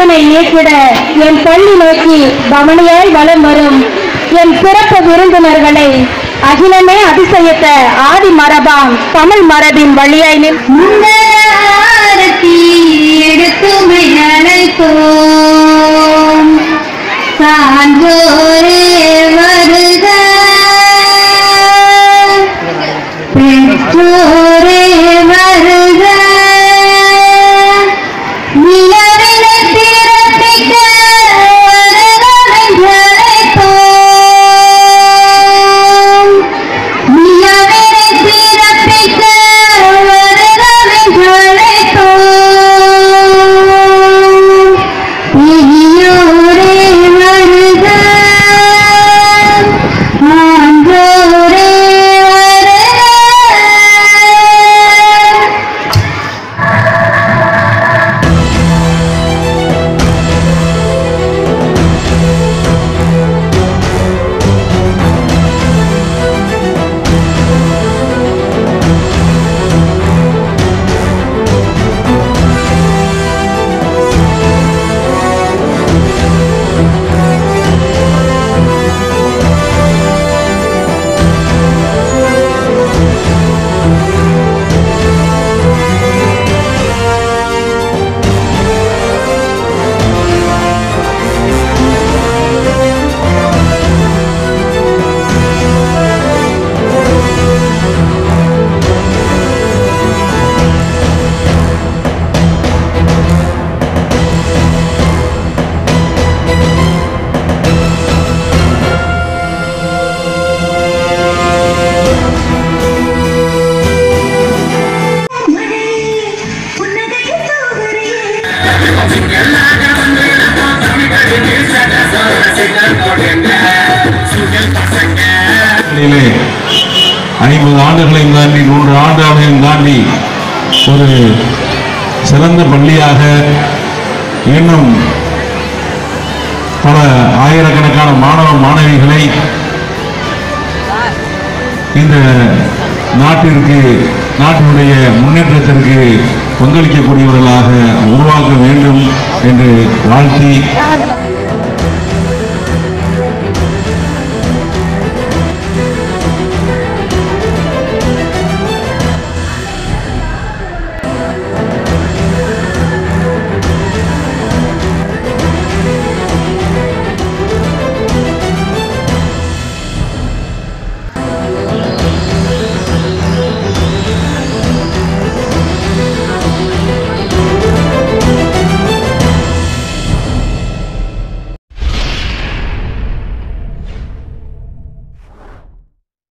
பணிவினை நீக்கிட என் பள்ளி நோக்கி பவனியாய் வலம் வரும் என் சிறப்பு விருந்தினர்களை அகிலமே அதிசயித்த ஆதி மரபாம் தமிழ் மரபின் வழியாய் நின் மங்கள எடுத்துமை அழைப்போம் சான்றோரே வருக பெற்றோரே வருக நிலவினை பிறப்பிக்க வருகவென்று அழைப்போம் நிலவினை பிறப்பிக்க வருகவென்று அழைப்போம் பெரியோரே வருக ஆன்றோரே வருக நாட்டிலே ஐம்பது ஆண்டுகளையும் தாண்டி நூறு ஆண்டுகளையும் தாண்டி ஒரு சிறந்த பள்ளியாக இன்னும் பல ஆயிரக்கணக்கான மாணவ மாணவிகளை இந்த நாட்டிற்கு நாட்டினுடைய முன்னேற்றத்திற்கு பங்களிக்கக்கூடியவர்களாக உருவாக்க வேண்டும் என்று வாழ்த்தி